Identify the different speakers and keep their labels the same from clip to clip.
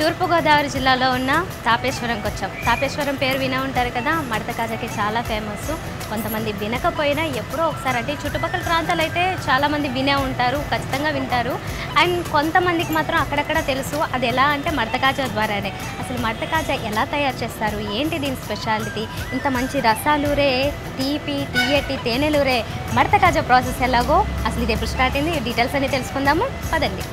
Speaker 1: తూర్పుగోదావరి జిల్లాలో ఉన్న తాపేశ్వరంకి వచ్చాం తాపేశ్వరం పేరు వినే ఉంటారు కదా మడత కాజాకి చాలా ఫేమస్ కొంతమంది వినకపోయినా ఎప్పుడో ఒకసారి అంటే ఈ చుట్టుపక్కల ప్రాంతాలు అయితే చాలామంది వినే ఉంటారు ఖచ్చితంగా వింటారు అండ్ కొంతమందికి మాత్రం అక్కడక్కడ తెలుసు అది ఎలా అంటే మడత కాజా ద్వారానే అసలు మడత కాజా ఎలా తయారు చేస్తారు ఏంటి దీని స్పెషాలిటీ ఇంత మంచి రసాలూరే తీపి తీయటి తేనెలూరే మడత కాజా ప్రాసెస్ ఎలాగో అసలు ఇది ఎప్పుడు స్టార్ట్ అయింది డీటెయిల్స్ అన్ని తెలుసుకుందాము పదండి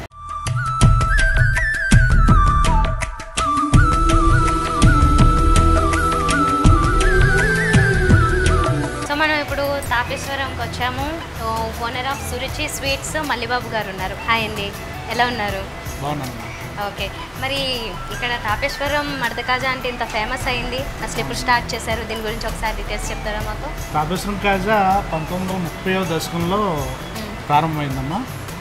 Speaker 1: సో మనం ఇప్పుడు తాపేశ్వరంకి వచ్చాము so owner of Suruchi sweets Mallibabu garu ఉన్నారు హాయ్ అండి ఎలా ఉన్నారు
Speaker 2: బాగున్నాను
Speaker 1: ఓకే మరి ఇక్కడ తాపేశ్వరం మడత కాజా అంటే ఇంత ఫేమస్ అయింది అసలు ఎప్పుడు స్టార్ట్ చేశారు దీని గురించి ఒకసారి డీటెయిల్స్ చెప్తారా మాకు
Speaker 2: తాపేశ్వరం కాజా పంతొమ్మిది వందల ముప్పై దశకంలో ప్రారంభమైందమ్మా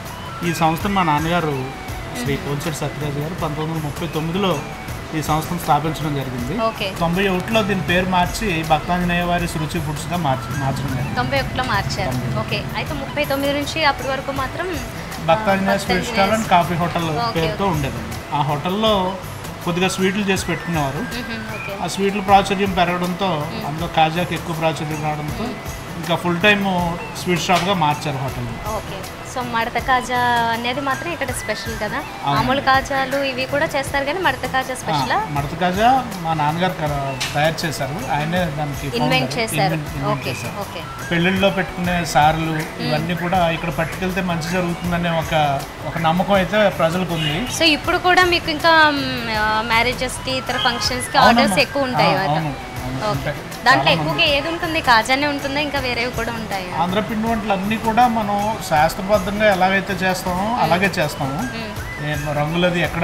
Speaker 2: ఈ సంస్థను మా నాన్నగారు శ్రీ కోల్చెట్టి సత్యరాజు గారు పంతొమ్మిది వందల ముప్పై తొమ్మిదిలో ఈ సంస్థను స్థాపించడం జరిగింది
Speaker 1: ఓకే
Speaker 2: తొంభై ఒకటిలో దీని పేరు మార్చి భక్తాంజనేయ వారి సురుచి ఫుడ్స్గా మార్చి మార్చడం జరిగింది
Speaker 1: తొంభై ఒకటిలో మార్చారు ఓకే అయితే ముప్పై తొమ్మిది నుంచి అప్పటి వరకు మాత్రం
Speaker 2: Bhaktanjaneya sweet stall and coffee hotel
Speaker 1: okay,
Speaker 2: పేరుతో ఉండేది ఆ హోటల్లో కొద్దిగా స్వీట్లు చేసి పెట్టుకునేవారు
Speaker 1: మ్మ్, ఓకే
Speaker 2: ఆ స్వీట్ల ప్రాచుర్యం పెరగడంతో అందులో కాజాకి ఎక్కువ ప్రాచుర్యం రావడంతో ఇంకా ఫుల్ టైమ్ స్వీట్ షాప్గా మార్చారు హోటల్
Speaker 1: ఓకే సో మడత కాజా అనేది మాత్రం ఇక్కడ స్పెషల్ కదా
Speaker 2: అవును.
Speaker 1: మామూలు కాజాలు ఇవి కూడా చేస్తారు కానీ మడత కాజా స్పెషల్
Speaker 2: మడత కాజా మా నాన్నగారు కర- తయారు చేశారు ఆయనే దానికి
Speaker 1: ఇన్వెంట్
Speaker 2: founder.
Speaker 1: చేశారు
Speaker 2: Invent- invent
Speaker 1: ఓకే
Speaker 2: చేశారు.
Speaker 1: ఓకే
Speaker 2: పెళ్ళిళ్ళలో పెట్టుకునే సార్లు ఇవన్నీ కూడా ఇక్కడ పట్టుకెళ్తే మంచి జరుగుతుందనే ఒక ఒక నమ్మకం అయితే ప్రజలకు ఉంది
Speaker 1: సో ఇప్పుడు కూడా మీకు ఇంకా మ్యారేజెస్ కి ఇతర ఫంక్షన్స్ కి ఆర్డర్స్
Speaker 2: అవునమ్మా.
Speaker 1: ఎక్కువ ఉంటాయి
Speaker 2: ఆ,
Speaker 1: కదా
Speaker 2: అవును, అవును,
Speaker 1: ఓకే
Speaker 2: ఉంటాయి.
Speaker 1: దాంట్లో
Speaker 2: చాలా
Speaker 1: ఎక్కువగా ఏది ఉంటుంది కాజానే ఉంటుందా ఇంకా వేరేవి కూడా ఉంటాయి
Speaker 2: ఆంధ్ర పిండి వంటలు అన్నీ కూడా మనం శాస్త్రబద్ధంగా ఎలాగైతే చేస్తామో అలాగే చేస్తాము నేను రంగులది ఎక్కడ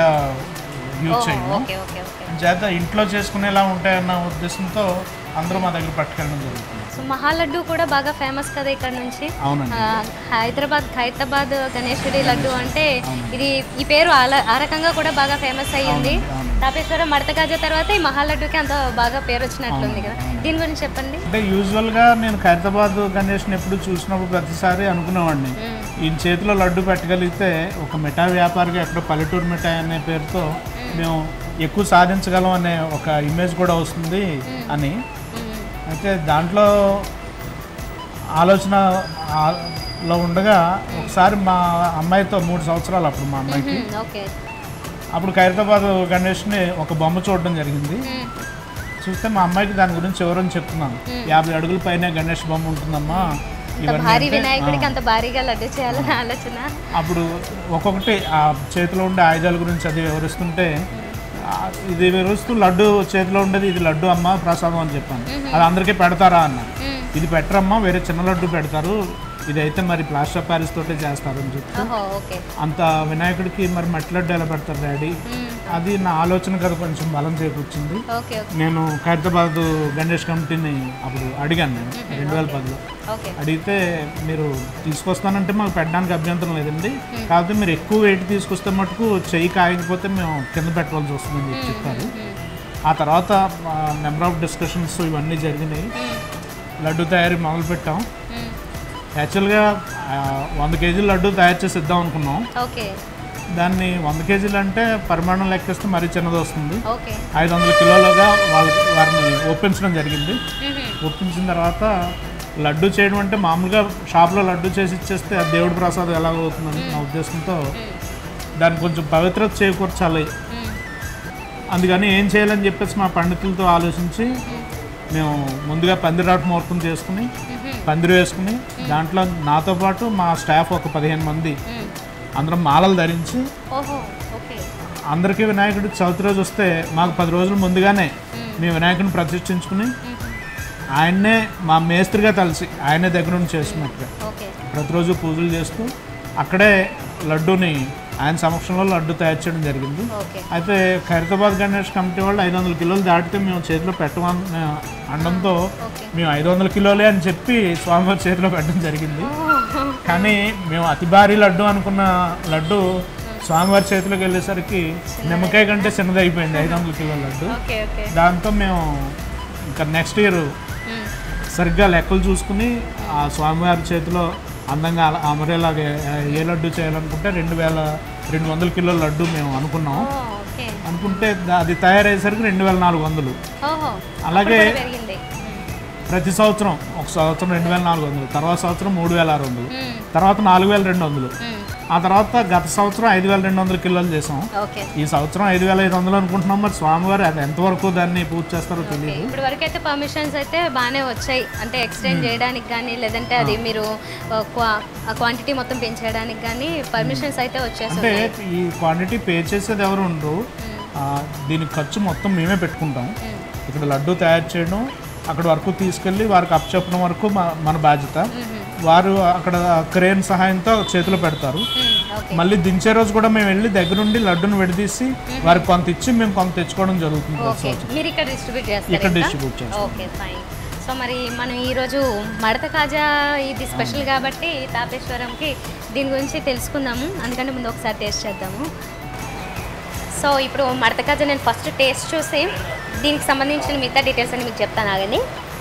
Speaker 2: యూజ్ చేయము
Speaker 1: ఓకే ఓకే ఓకే
Speaker 2: చేత ఇంట్లో చేసుకునేలా ఉంటాయన్న ఉద్దేశంతో అందరూ మా దగ్గర పట్టుకెళ్ళడం జరుగుతుంది
Speaker 1: సో మహాలడ్డు కూడా బాగా ఫేమస్ కదా ఇక్కడ నుంచి
Speaker 2: అవునండి
Speaker 1: ఆ, హైదరాబాద్ ఖైరతాబాద్ గణేశుడి లడ్డు అంటే ఇది ఈ పేరు అలా ఆ రకంగా కూడా బాగా ఫేమస్ అయ్యింది
Speaker 2: అవును.
Speaker 1: తాపేశ్వరం మడత కాజా తర్వాత ఈ మహాలడ్డుకి అంత బాగా పేరు వచ్చినట్లుంది కదా దీని గురించి చెప్పండి
Speaker 2: అంటే యూజువల్గా నేను ఖైరతాబాద్ గణేష్ని ఎప్పుడు చూసినప్పుడు ప్రతిసారి అనుకునేవాడిని
Speaker 1: మ్మ్.
Speaker 2: ఈయన చేతిలో లడ్డు పెట్టగలిగితే ఒక మిఠాయి వ్యాపారిగా ఎక్కడో పల్లెటూరు మిఠాయి అనే పేరుతో మేము ఎక్కువ సాధించగలం అనే ఒక ఇమేజ్ కూడా వస్తుంది అని
Speaker 1: మ్మ్.
Speaker 2: అయితే దాంట్లో ఆలోచన ఆ- లో ఉండగా ఒకసారి మా అమ్మాయితో మూడు సంవత్సరాలు అప్పుడు మా అమ్మాయికి
Speaker 1: మ్మ్. ఓకే
Speaker 2: అప్పుడు ఖైరతాబాద్ గణేష్ని ఒక బొమ్మ చూడడం జరిగింది
Speaker 1: మ్మ్.
Speaker 2: చూస్తే మా అమ్మాయికి దాని గురించి వివరం చెప్తున్నాను యాభై అడుగుల పైన గణేష్ బొమ్మ ఉంటుందమ్మా
Speaker 1: అంత
Speaker 2: ఇవన్నీ
Speaker 1: భారీ
Speaker 2: అంటే,
Speaker 1: వినాయకుడికి
Speaker 2: ఆ,
Speaker 1: అంత భారీగా లడ్డు చేయాలని ఆలోచన
Speaker 2: అప్పుడు ఒక్కొక్కటి ఆ చేతిలో ఉండే ఆయుధాల గురించి అది వివరిస్తుంటే ఆ, ఇది వివరిస్తూ లడ్డు చేతిలో ఉండేది ఇది లడ్డు అమ్మ ప్రసాదం అని చెప్పాను అది అందరికీ పెడతారా అన్న
Speaker 1: మ్మ్.
Speaker 2: ఇది పెట్టరమ్మా వేరే చిన్న లడ్డు పెడతారు ఇదైతే మరి ప్లాస్టర్ ఆఫ్ ప్యారిస్ తోటే చేస్తారు అని చెప్పి
Speaker 1: ఓహో ఓకే
Speaker 2: అంత వినాయకుడికి మరి మట్టి లడ్డు ఎలా పెడతారు డాడీ
Speaker 1: మ్మ్.
Speaker 2: అది నా ఆలోచన కదా కొంచెం బలం చేకూర్చింది
Speaker 1: ఓకే ఓకే
Speaker 2: నేను ఖైరతాబాద్ గణేష్ కమిటీని అప్పుడు అడిగాను నేను రెండు వేల పదిలో
Speaker 1: ఓకే
Speaker 2: అడిగితే మీరు తీసుకొస్తానంటే మాకు పెట్టడానికి అభ్యంతరం లేదండి కాకపోతే మీరు ఎక్కువ వెయిట్ తీసుకొస్తే మటుకు చెయ్యి కాయకపోతే మేము కింద పెట్టవలసి వస్తుందని చెప్పి చెప్పారు
Speaker 1: మ్మ్.
Speaker 2: ఆ తర్వాత నెంబర్ ఆఫ్ డిస్కషన్స్ ఇవన్నీ జరిగినాయి
Speaker 1: మ్మ్.
Speaker 2: లడ్డు తయారీ మొదలు పెట్టాం
Speaker 1: మ్మ్.
Speaker 2: యాక్చువల్గా ఆ, వంద కేజీల లడ్డు తయారు చేసి ఇద్దాం అనుకున్నాం
Speaker 1: ఓకే
Speaker 2: దాన్ని వంద కేజీలు అంటే పరిమాణం లెక్కిస్తే మరీ చిన్నది వస్తుంది
Speaker 1: ఓకే
Speaker 2: ఐదు వందల కిలోలుగా వాళ్ళకి వారిని ఒప్పించడం జరిగింది
Speaker 1: మ్మ్.
Speaker 2: ఒప్పించిన తర్వాత లడ్డు చేయడం అంటే మామూలుగా షాప్లో లడ్డు చేసి ఇచ్చేస్తే అది దేవుడి ప్రసాదం ఎలా అవుతుందని నా ఉద్దేశంతో దాన్ని కొంచెం పవిత్రత చేకూర్చాలి
Speaker 1: మ్మ్.
Speaker 2: అందుకని ఏం చేయాలని చెప్పేసి మా పండితులతో ఆలోచించి మేము ముందుగా పందిరాట ముహూర్తం చేసుకుని
Speaker 1: మ్మ్.
Speaker 2: పందిరి వేసుకుని దాంట్లో నాతో పాటు మా స్టాఫ్ ఒక పదిహేను మంది
Speaker 1: మ్మ్.
Speaker 2: అందరం మాలలు ధరించి
Speaker 1: ఓహో ఓకే
Speaker 2: అందరికీ వినాయకుడి చవితి రోజు వస్తే మాకు పది రోజుల ముందుగానే మేము వినాయకుడిని ప్రతిష్ఠించుకుని ఆయన్నే మా మేస్త్రిగా కలిసి ఆయనే దగ్గర నుండి చేస్తున్నట్టుగా
Speaker 1: ఓకే
Speaker 2: ప్రతిరోజు పూజలు చేస్తూ అక్కడే లడ్డూని ఆయన సమక్షంలో లడ్డు తయారు చేయడం జరిగింది
Speaker 1: ఓకే
Speaker 2: అయితే ఖైరతాబాద్ గణేష్ కమిటీ వాళ్ళు ఐదు వందల కిలోలు దాటితే మేము చేతిలో పెట్టమని అనడంతో
Speaker 1: ఓకే
Speaker 2: మేము ఐదు వందల కిలోలే అని చెప్పి స్వామివారి చేతిలో పెట్టడం జరిగింది కానీ మేము అతి భారీ లడ్డు అనుకున్న లడ్డు స్వామివారి చేతిలోకి వెళ్ళేసరికి నిమ్మకాయ కంటే చిన్నది అయిపోయింది ఐదు వందల కిలోల లడ్డు
Speaker 1: ఓకే ఓకే
Speaker 2: దాంతో మేము ఇంకా నెక్స్ట్ ఇయర్
Speaker 1: మ్మ్.
Speaker 2: సరిగ్గా లెక్కలు చూసుకుని ఆ స్వామివారి చేతిలో అందంగా అల- అమరేలాగా ఏ- ఏ లడ్డు చేయాలనుకుంటే రెండు వేల రెండు వందల కిలోల లడ్డు మేము అనుకున్నాం
Speaker 1: ఓ, ఓకే
Speaker 2: అనుకుంటే దా- అది తయారయ్యేసరికి రెండు వేల నాలుగు వందలు
Speaker 1: ఓహో
Speaker 2: అలాగే
Speaker 1: అప్పుడు కూడా పెరిగింది
Speaker 2: ప్రతి సంవత్సరం ఒక సంవత్సరం రెండు వేల నాలుగు వందలు తర్వాత సంవత్సరం మూడు వేల ఆరు వందలు
Speaker 1: మ్మ్.
Speaker 2: తర్వాత నాలుగు వేల రెండు వందలు
Speaker 1: మ్మ్.
Speaker 2: ఆ తర్వాత గత సంవత్సరం ఐదు వేల రెండు వందల కిలోలు చేసాం
Speaker 1: ఓకే
Speaker 2: ఈ సంవత్సరం ఐదు వేల ఐదు వందలు అనుకుంటున్నాం మరి స్వామివారు అది ఎంతవరకు దాన్ని పూర్తి చేస్తారో తెలియదు
Speaker 1: ఇప్పుడు వరకు అయితే పర్మిషన్స్ అయితే బాగానే వచ్చాయి అంటే ఎక్స్టెండ్ చేయడానికి కానీ లేదంటే అది మీరు క్వాంటిటీ మొత్తం పెంచేయడానికి కానీ పర్మిషన్స్ అయితే
Speaker 2: అంటే
Speaker 1: వచ్చేస్తున్నాయి
Speaker 2: ఈ క్వాంటిటీ పే చేసేది ఎవరు ఉండరు ఆ, దీనికి ఖర్చు మొత్తం మేమే పెట్టుకుంటాం ఇక్కడ లడ్డు తయారు చేయడం అక్కడ వరకు తీసుకెళ్ళి వారికి అప్ చెప్పడం వరకు మా- మన బాధ్యత వారు అక్కడ క్రేన్ సహాయంతో చేతిలో పెడతారు
Speaker 1: ఓకే
Speaker 2: మళ్ళీ దించే రోజు కూడా మేము వెళ్ళి దగ్గరుండి లడ్డును విడదీసి వారికి కొంత ఇచ్చి మేము కొంత తెచ్చుకోవడం జరుగుతుంది ప్రతి
Speaker 1: ఓకే
Speaker 2: సంవత్సరం.
Speaker 1: మీరు ఇక్కడ డిస్ట్రిబ్యూట్
Speaker 2: ఇక్కడ
Speaker 1: చేస్తారు
Speaker 2: డిస్ట్రిబ్యూట్ చేస్తాం
Speaker 1: ఓకే ఫైన్ సో మరి మనం ఈరోజు మడత కాజా ఇది స్పెషల్ కాబట్టి తాపేశ్వరంకి దీని గురించి తెలుసుకుందాము అందుకని ముందు ఒకసారి టేస్ట్ చేద్దాము సో ఇప్పుడు మడత కాజా నేను ఫస్ట్ టేస్ట్ చూసి దీనికి సంబంధించిన మిగతా డీటెయిల్స్ అని మీకు చెప్తాను ఆగండి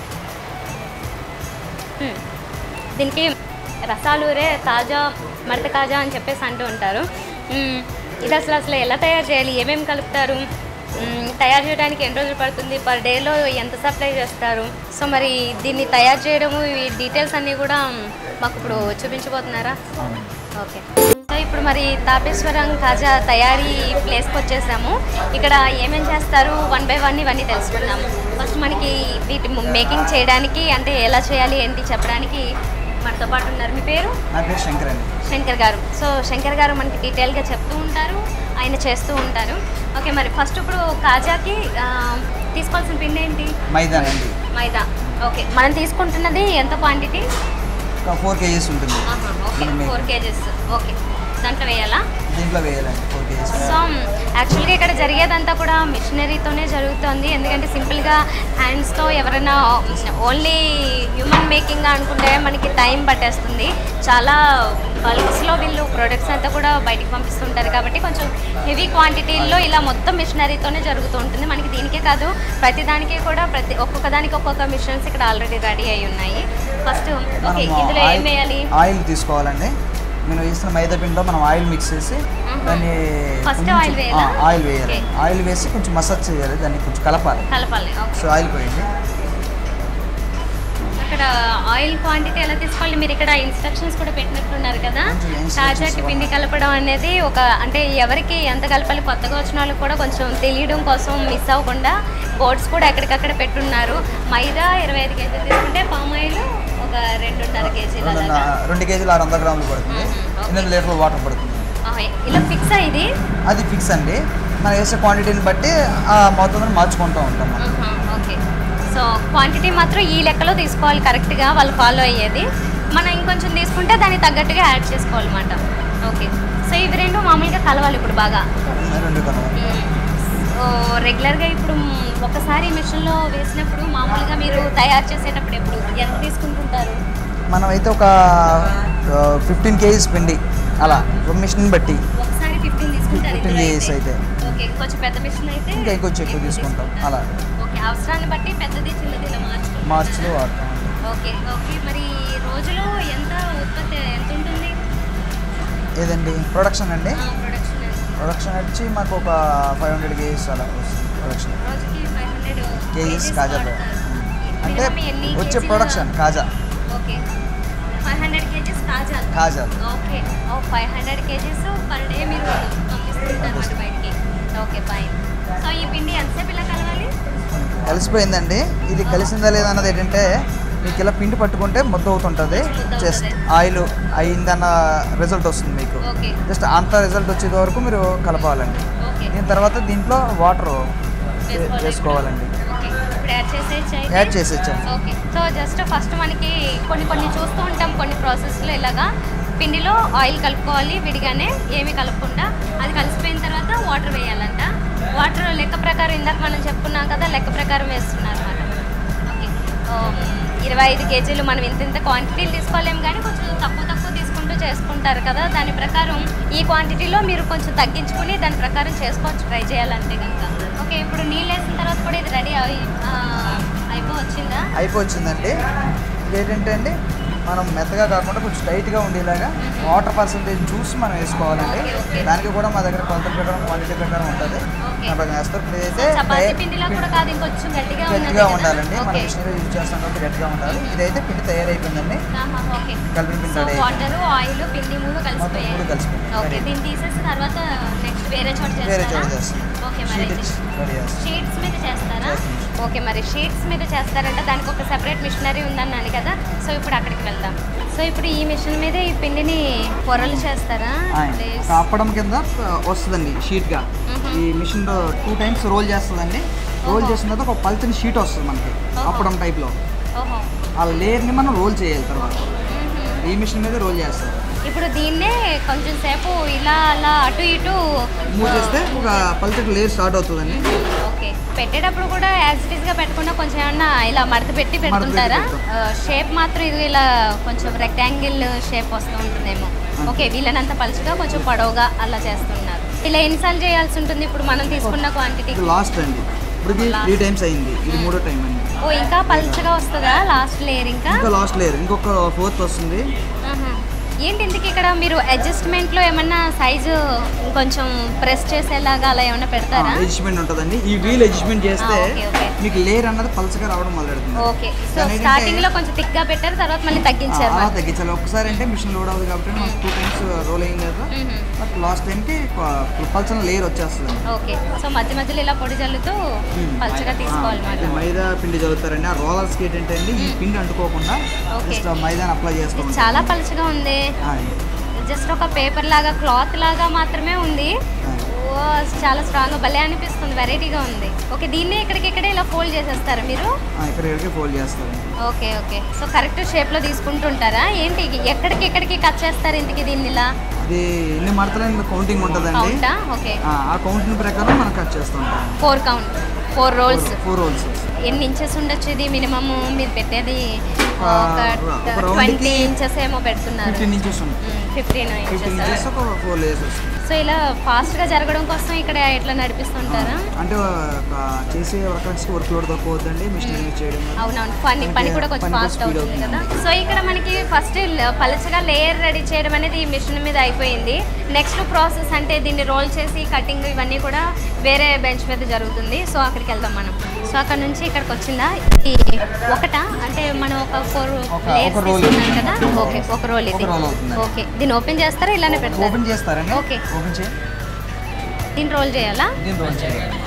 Speaker 1: మ్మ్. దీనికి రసాలూరే తాజా మడత కాజా అని చెప్పేసి అంటూ ఉంటారు మ్మ్. ఇది అసలు అసలు ఎలా తయారు చేయాలి ఏమేమి కలుపుతారు మ్మ్. తయారు చేయడానికి ఎన్ని రోజులు పడుతుంది పర్ డేలో ఎంత సప్లై చేస్తారు సో మరి దీన్ని తయారు చేయడము ఈ డీటెయిల్స్ అన్నీ కూడా మాకు ఇప్పుడు చూపించబోతున్నారా ఓకే సో ఇప్పుడు మరి తాపేశ్వరం కాజా తయారీ ప్లేస్కి వచ్చేసాము ఇక్కడ ఏమేం చేస్తారు వన్ బై వన్ ఇవన్నీ తెలుసుకుందాము ఫస్ట్ మనకి వీటి మేకింగ్ చేయడానికి అంటే ఎలా చేయాలి ఏంటి చెప్పడానికి మనతో పాటు ఉన్నారు మీ పేరు
Speaker 3: నా పేరు శంకర్ అండి
Speaker 1: శంకర్ గారు సో శంకర్ గారు మనకి డీటెయిల్గా చెప్తూ ఉంటారు ఆయన చేస్తూ ఉంటారు ఓకే మరి ఫస్ట్ ఇప్పుడు కాజాకి ఆ, తీసుకోవాల్సిన పిండి ఏంటి
Speaker 3: మైదా అండి
Speaker 1: మైదా ఓకే మనం తీసుకుంటున్నది ఎంత క్వాంటిటీ
Speaker 3: ఒక ఫోర్ కేజీస్ ఉంటుంది
Speaker 1: ఓకే
Speaker 3: మనం make-
Speaker 1: ఫోర్ కేజెస్ ఓకే దాంట్లో వేయాలా
Speaker 3: దీంట్లో వేయాలండి ఫోర్ కేజీస్
Speaker 1: సో యాక్చువల్గా ఇక్కడ జరిగేదంతా కూడా మిషనరీతోనే జరుగుతుంది ఎందుకంటే సింపుల్గా హ్యాండ్స్తో ఎవరైనా ఓన్లీ హ్యూమన్ మేకింగ్ అనుకుంటే మనకి టైం పట్టేస్తుంది చాలా బల్క్స్లో వీళ్ళు ప్రొడక్ట్స్ అంతా కూడా బయటికి పంపిస్తుంటారు కాబట్టి కొంచెం హెవీ క్వాంటిటీల్లో ఇలా మొత్తం మిషనరీతోనే జరుగుతూ ఉంటుంది మనకి దీనికే కాదు ప్రతి దానికి కూడా ప్రతి ఒక్కొక్క దానికి ఒక్కొక్క మిషన్స్ ఇక్కడ ఆల్రెడీ రెడీ అయి ఉన్నాయి ఫస్ట్ ఓకే ఇందులో ఏం వేయాలి
Speaker 3: ఆయిల్ తీసుకోవాలండి నేను వేసిన మైదా పిండిలో మనం ఆయిల్ మిక్స్ చేసి దాన్ని
Speaker 1: First
Speaker 3: కొంచెం-
Speaker 1: oil వేయాలా?
Speaker 3: ఆ, ఆయిల్ వేయాలి
Speaker 1: Okay.
Speaker 3: ఆయిల్ వేసి కొంచెం మసాజ్ చేయాలి దాన్ని కొంచెం కలపాలి
Speaker 1: కలపాలి ఓకే
Speaker 3: సో ఆయిల్ పోయండి
Speaker 1: అక్కడ ఆయిల్ క్వాంటిటీ ఎలా తీసుకోవాలి మీరు ఇక్కడ ఇన్స్ట్రక్షన్స్ కూడా పెట్టినట్టున్నారు కదా
Speaker 3: కొంచెం instructions
Speaker 1: తాజాకి పిండి కలపడం అనేది ఒక అంటే ఎవరికి ఎంత కలపాలి కొత్తగా వచ్చిన వాళ్ళకి కూడా కొంచెం తెలియడం కోసం మిస్ అవ్వకుండా బోర్డ్స్ కూడా ఎక్కడికక్కడ పెట్టున్నారు మైదా ఇరవై ఐదు కేజీలు తీసుకుంటే పామ్ ఆయిల్ ఒక రెండున్నర కేజీలు
Speaker 3: రెండు
Speaker 1: అలాగా
Speaker 3: రెండు కేజీలు ఆరు వందల గ్రాములు పడుతుంది
Speaker 1: మ్మ్. Okay.
Speaker 3: ఎనిమిది లీటర్ల వాటర్ పడుతుంది
Speaker 1: ఆహా, ఇలా ఫిక్స్ ఇది
Speaker 3: అది ఫిక్స్ అండి మనం వేసే క్వాంటిటీని బట్టి ఆ మొత్తం మార్చుకుంటూ ఉంటాం మనం.
Speaker 1: ఆహా, ఓకే సో క్వాంటిటీ మాత్రం ఈ లెక్కలో తీసుకోవాలి కరెక్ట్గా వాళ్ళు ఫాలో అయ్యేది మనం ఇంకొంచెం తీసుకుంటే దానికి తగ్గట్టుగా యాడ్ చేసుకోవాలన్నమాట ఓకే సో ఇవి రెండు మామూలుగా కలవాలి ఇప్పుడు బాగా
Speaker 3: రెండు కలవాలి
Speaker 1: సో రెగ్యులర్గా ఇప్పుడు మ్, ఒకసారి మిషన్లో వేసినప్పుడు మామూలుగా మీరు తయారు చేసేటప్పుడు ఎప్పుడు ఎంత తీసుకుంటుంటారు
Speaker 3: మనం అయితే ఒక ఫిఫ్టీన్ కేజీస్ పిండి అలా ఒక మిషన్ బట్టి
Speaker 1: ఒకసారి ఫిఫ్టీన్ తీసుకుంటారు
Speaker 3: 15
Speaker 1: ఇందులో
Speaker 3: days అయితే.
Speaker 1: ఓకే కొంచెం పెద్ద మిషన్ అయితే
Speaker 3: ఇంకా ఇంకొంచెం ఎక్కువ తీసుకుంటాం అలా
Speaker 1: ఓకే అవసరాన్ని బట్టి పెద్దది చిన్నది ఇలా మార్చుకుంటారు
Speaker 3: మార్చిలో వాడతాం
Speaker 1: ఓకే ఓకే మరి రోజులో ఎంత ఉత్పత్తి ఎంత ఉంటుంది
Speaker 3: ఏదండి ప్రొడక్షన్ అండి
Speaker 1: ప్రొడక్షన్
Speaker 3: ప్రొడక్షన్ వచ్చి మాకు ఒక ఫైవ్ హండ్రెడ్ కేజీస్ అలా వస్తుంది ప్రొడక్షన్
Speaker 1: రోజుకి ఫైవ్ హండ్రెడ్
Speaker 3: కేజీస్ కాజా అంటే వచ్చే production kaja
Speaker 1: okay five hundred KGs kaja
Speaker 3: kaja
Speaker 1: okay ఓ five hundred KGs per day మీరు పంపిస్తుంటారు అన్నమాట బయటికి ఓకే ఫైన్ సో ఈ పిండి ఎంతసేపు ఇలా కలవాలి
Speaker 3: కలిసిపోయిందండి ఇది కలిసిందా లేదా అన్నది ఏంటంటే మీకు ఇలా పిండి పట్టుకుంటే ముద్ద అవుతుంటుంది
Speaker 1: ముద్ద
Speaker 3: జస్ట్
Speaker 1: అవుతుంది.
Speaker 3: ఆయిల్ అయిందన్న రిజల్ట్ వస్తుంది మీకు
Speaker 1: ఓకే
Speaker 3: జస్ట్ అంత రిజల్ట్ వచ్చేది వరకు మీరు కలపాలండి
Speaker 1: ఓకే
Speaker 3: దీని తర్వాత దీంట్లో వాటర్
Speaker 1: వేసుకోవాలి.
Speaker 3: వేసుకోవాలండి
Speaker 1: ఓకే ఇప్పుడు యాడ్ చేసేయచ్చు అయితే?
Speaker 3: యాడ్ చేసేచ్చాను
Speaker 1: ఓకే సో జస్ట్ ఫస్ట్ మనకి కొన్ని కొన్ని చూస్తూ ఉంటాం కొన్ని ప్రాసెస్లో ఇలాగా పిండిలో ఆయిల్ కలుపుకోవాలి విడిగానే ఏమి కలపకుండా అది కలిసిపోయిన తర్వాత వాటర్ వేయాలంట వాటర్ లెక్క ప్రకారం ఇందాక మనం చెప్పుకున్నాం కదా లెక్క ప్రకారం వేస్తున్నారు అనమాట ఓకే ఆమ్, ఇరవై ఐదు కేజీలు మనం ఇంత ఇంత క్వాంటిటీలు తీసుకోలేము కానీ కొంచెం తక్కువ తక్కువ తీసుకుంటూ చేసుకుంటారు కదా దాని ప్రకారం ఈ క్వాంటిటీలో మీరు కొంచెం తగ్గించుకుని దాని ప్రకారం చేసుకోవచ్చు ట్రై చేయాలంటే కనుక ఓకే ఇప్పుడు నీళ్ళు వేసిన తర్వాత కూడా ఇది రెడీ అయి ఆ, అయిపోవచ్చిందా
Speaker 3: అయిపోవచ్చిందండి ఇది ఏంటంటే అండి మనం మెత్తగా కాకుండా కొంచెం టైట్గా ఉండేలాగా వాటర్ పర్సంటేజ్ చూసి మనం వేసుకోవాలండి
Speaker 1: ఓకే, ఓకే.
Speaker 3: దానికి కూడా మా దగ్గర కొలత ప్రకారం క్వాంటిటీ ప్రకారం ఉంటుంది
Speaker 1: ఓకే.
Speaker 3: అక్కడ వేస్తారు ఇప్పుడు అయితే
Speaker 1: చపాతీ
Speaker 3: డై-
Speaker 1: పిండిలా కూడా కాదు ఇంకొంచెం గట్టిగా ఉన్నది
Speaker 3: గట్టిగా
Speaker 1: కదా?
Speaker 3: ఉండాలండి మన
Speaker 1: ఓకే
Speaker 3: మిషనరీ యూజ్ చేస్తాం కాబట్టి గట్టిగా ఉండాలి ఇదైతే పిండి తయారైపోయిందండి
Speaker 1: ఆహా, ఓకే
Speaker 3: కలిపిన పిండి
Speaker 1: సో
Speaker 3: రెడీ
Speaker 1: వాటర్ ఆయిల్ పిండి మూడు
Speaker 3: మొత్తం
Speaker 1: కలిసిపోయాయి
Speaker 3: మూడు కలిసిపోయాయి.
Speaker 1: Okay
Speaker 3: ready.
Speaker 1: దీన్ని తీసేసి తర్వాత నెక్స్ట్ వేరే చోట
Speaker 3: వేరే చోట
Speaker 1: చేస్తారా
Speaker 3: చేస్తాం
Speaker 1: ఓకే మరి
Speaker 3: షీట్
Speaker 1: అయితే
Speaker 3: ఇచ్చి రెడీ చేస్తాం
Speaker 1: షీట్స్ మీద చేస్తారా
Speaker 3: చేస్తాం.
Speaker 1: ఓకే మరి షీట్స్ మీద చేస్తారంటే దానికి ఒక సెపరేట్ మిషనరీ ఉందన్నాను కదా సో ఇప్పుడు అక్కడికి వెళ్దాం సో ఇప్పుడు ఈ మిషన్ మీద ఈ పిండిని పొరలు చేస్తారా
Speaker 3: ఆయ్.
Speaker 1: Place.
Speaker 3: ఒక అప్పడం కింద ఆ, వస్తుందండి షీట్గా
Speaker 1: మ్మ్.
Speaker 3: ఈ మిషన్లో టూ టైమ్స్ రోల్ చేస్తుందండి రోల్
Speaker 1: ఓహో.
Speaker 3: చేసిన తర్వాత ఒక పల్చని షీట్ వస్తుంది మనకి
Speaker 1: ఓహో.
Speaker 3: అప్పడం టైప్లో
Speaker 1: ఓహో
Speaker 3: ఆ లేయర్ని మనం రోల్ చేయాలి తర్వాత
Speaker 1: మ్మ్.
Speaker 3: ఈ మిషన్ మీద రోల్ చేస్తారు
Speaker 1: ఇప్పుడు దీన్నే కొంచెం సేపు ఇలా అలా అటు ఇటు
Speaker 3: మూవ్ చేస్తే ఒక పల్చటి లేయర్ స్టార్ట్ అవుతుందండి
Speaker 1: ఓకే పెట్టేటప్పుడు కూడా యాజ్ ఇట్ గా పెట్టకుండా కొంచెం ఏమన్నా ఇలా మడత పెట్టి పెడుతుంటారా షేప్ మాత్రం ఇది ఇలా కొంచెం రెక్టాంగిల్ షేప్ వస్తూ ఉంటుందేమో ఓకే వీళ్ళనంత పలుచుగా కొంచెం పొడవుగా అలా చేస్తున్నారు ఇలా ఎన్నిసార్లు చేయాల్సి ఉంటుంది ఇప్పుడు మనం తీసుకున్న క్వాంటిటీ
Speaker 3: ఇది లాస్ట్ అండి ఇప్పటికి త్రీ టైమ్స్ అయింది ఇది మూడో టైం అండి
Speaker 1: ఓ ఇంకా పలుచగా వస్తుందా లాస్ట్ లేయర్ ఇంకా
Speaker 3: ఇంకా లాస్ట్ లేయర్ ఇంకొక ఫోర్త్ వస్తుంది
Speaker 1: ఆహా. ఏంటి ఇందుకు ఇక్కడ మీరు అడ్జస్ట్మెంట్ లో ఏమన్నా సైజు కొంచెం ప్రెస్ చేసేలాగా అలా ఏమన్నా పెడతారా
Speaker 3: అడ్జస్ట్మెంట్ ఉంటుందండి ఈ వీల్ అడ్జస్ట్మెంట్ చేస్తే
Speaker 1: ఆ, ఓకే, ఓకే.
Speaker 3: మీకు లేయర్ అన్నది పలచగా రావడం మొదలెడుతుంది
Speaker 1: ఓకే సో
Speaker 3: దాని ఏంటంటే-
Speaker 1: స్టార్టింగ్ లో కొంచెం థిక్ గా పెట్టారు తర్వాత మళ్ళీ తగ్గించారు
Speaker 3: అలా
Speaker 1: మరి.
Speaker 3: తగ్గించాలి ఒకసారి అంటే మిషన్ లోడ్ అవ్వదు కాబట్టి మనకు టూ టైమ్స్ రోల్ అయిన తర్వాత
Speaker 1: మ్మ్.
Speaker 3: బట్ లాస్ట్ టైంకి పల్చన లేయర్ వచ్చేస్తుంది
Speaker 1: ఓకే సో మధ్య మధ్యలో ఇలా పొడి జల్లుతూ పలుచగా తీసుకోవాలన్నమాట
Speaker 3: ఇది మైదా పిండి చదువుతారండి ఆ రోలర్స్కి ఏంటంటే అండి ఈ పిండి అంటుకోకుండా
Speaker 1: ఓకే.
Speaker 3: జస్ట్ మైదాని అప్లై
Speaker 1: ఇది
Speaker 3: చేసుకోవాలి
Speaker 1: చాలా పలుచగా ఉంది జస్ట్ ఒక పేపర్ లాగా క్లాత్ లాగా మాత్రమే ఉంది ఓ చాలా స్ట్రాంగ్ భలే అనిపిస్తుంది వెరైటీగా ఉంది ఓకే దీన్ని ఇక్కడికి ఇక్కడే ఇలా ఫోల్డ్ చేసేస్తారా మీరు
Speaker 3: ఇక్కడ ఎక్కడికి ఫోల్డ్ చేస్తారు
Speaker 1: okay okay so correct shape లో తీసుకుంటుంటారా ఏంటి ఎక్కడికి ఎక్కడికి కట్ చేస్తారు ఇంటికి దీన్ని ఇలా
Speaker 3: అది ఎన్ని మడతలైన కౌంటింగ్ ఉంటుందండి
Speaker 1: కౌంటా ఓకే
Speaker 3: ఆ, ఆ కౌంటింగ్ ప్రకారం మనం కట్ చేస్తూ ఉంటాం
Speaker 1: four count four rolls
Speaker 3: four rolls
Speaker 1: ఎన్ని ఇంచెస్ ఉండొచ్చు ఇది మినిమమ్ మీరు పెట్టేది
Speaker 3: ఆ,
Speaker 1: ఒక
Speaker 3: ఒక round
Speaker 1: ట్వంటీ
Speaker 3: కి
Speaker 1: ఇంచెస్ ఏమో పెడుతున్నారు
Speaker 3: ఫిఫ్టీన్ ఇంచెస్ ఉంది
Speaker 1: ఫిఫ్టీన్
Speaker 3: ఫిఫ్టీన్
Speaker 1: ఇంచెస్
Speaker 3: ఇంచెస్ ఒక ఫోర్ లేయర్స్ వస్తుంది
Speaker 1: సో ఇలా ఫాస్ట్ గా జరగడం కోసం ఇక్కడ ఎట్లా నడిపిస్తుంటారా
Speaker 3: అంటే ఒక చేసే వర్కర్స్కి వర్క్ లోడ్ తక్కువ అవుతుందండి మిషన్ యూజ్ చేయడం వల్ల.
Speaker 1: అవునవును పని పని కూడా కొంచెం
Speaker 3: పని కూడా
Speaker 1: ఫాస్ట్
Speaker 3: speed
Speaker 1: అవుతుంది కదా
Speaker 3: అవుతుంది.
Speaker 1: సో ఇక్కడ మనకి ఫస్ట్ పలచగా లేయర్ రెడీ చేయడం అనేది ఈ మిషన్ మీద అయిపోయింది నెక్స్ట్ ప్రాసెస్ అంటే దీన్ని రోల్ చేసి కటింగ్ ఇవన్నీ కూడా వేరే బెంచ్ మీద జరుగుతుంది సో అక్కడికి వెళ్దాం మనం సో అక్కడ నుంచి ఇక్కడికి వచ్చిందా ఇది ఒకటా అంటే మనం ఒక ఫోర్
Speaker 3: ఒక-
Speaker 1: లేయర్స్
Speaker 3: ఒక roll
Speaker 1: తీసుకున్నాం కదా ఓకే ఒక రోల్ ఇది
Speaker 3: ఒక roll అవుతుందండి.
Speaker 1: ఓకే దీన్ని ఓపెన్ చేస్తారా ఇలానే పెడతారా
Speaker 3: ఓపెన్ చేస్తారండి
Speaker 1: ఓకే.
Speaker 3: ఓపెన్ చేయి
Speaker 1: దీన్ని రోల్ చేయాలా
Speaker 3: దీన్ని రోల్ చేయాలి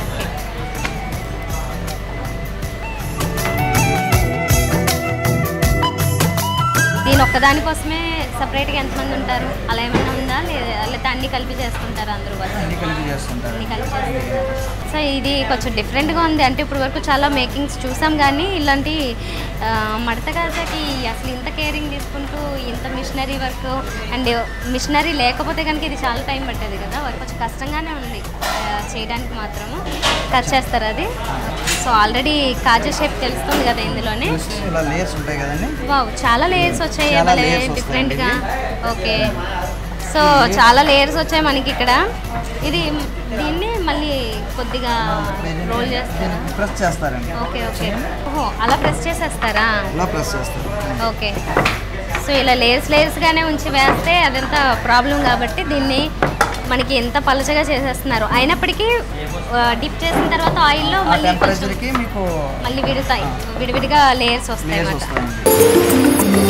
Speaker 1: దీని ఒక్కదాని కోసమే సపరేట్గా ఎంతమంది ఉంటారు అలా ఏమైనా ఉందా లేదా లేకపోతే అన్ని కలిపి చేసుకుంటారు అందరూ వాళ్ళు
Speaker 3: అన్ని కలిపి చేస్తుంటారు
Speaker 1: అన్ని కలిపి చేస్తుంటారు సో ఇది కొంచెం డిఫరెంట్గా ఉంది అంటే ఇప్పుడు వరకు చాలా మేకింగ్స్ చూసాం కానీ ఇలాంటి ఆ, మడత కాజాకి అసలు ఇంత కేరింగ్ తీసుకుంటూ ఇంత మిషనరీ వర్క్ అండ్ మిషనరీ లేకపోతే కనుక ఇది చాలా టైం పట్టేది కదా వర్క్ కొంచెం కష్టంగానే ఉంది ఆ, చేయడానికి మాత్రము కట్ చేస్తారు అది సో ఆల్రెడీ కాజా షేప్ తెలుస్తుంది కదా ఇందులోనే
Speaker 3: ఇలా లేయర్స్ ఉంటాయి కదండి
Speaker 1: వావ్ చాలా లేయర్స్ వచ్చాయి
Speaker 3: చాలా
Speaker 1: భలే
Speaker 3: layers
Speaker 1: డిఫరెంట్ గా
Speaker 3: వస్తాయండి
Speaker 1: ఓకే సో చాలా లేయర్స్ వచ్చాయి మనకి ఇక్కడ ఇది దీన్ని మళ్ళీ కొద్దిగా రోల్ చేస్తారా
Speaker 3: ప్రెస్ చేస్తారండి
Speaker 1: ఓకే ఓకే ఓహో అలా ప్రెస్ చేసేస్తారా
Speaker 3: ఇలా ప్రెస్ చేస్తారు
Speaker 1: ఓకే సో ఇలా లేయర్స్ లేయర్స్గానే ఉంచి వేస్తే అదంతా ప్రాబ్లం కాబట్టి దీన్ని మనకి ఎంత పలచగా చేసేస్తున్నారు అయినప్పటికీ డిప్ చేసిన తర్వాత ఆయిల్లో
Speaker 3: ఆ
Speaker 1: మళ్ళీ కొంచెం
Speaker 3: టెంపరేచర్కి మీకు
Speaker 1: మళ్ళీ విడుతాయి విడివిడిగా లేయర్స్ వస్తాయి
Speaker 3: లేయర్స్
Speaker 1: అన్నమాట
Speaker 3: వస్తాయండి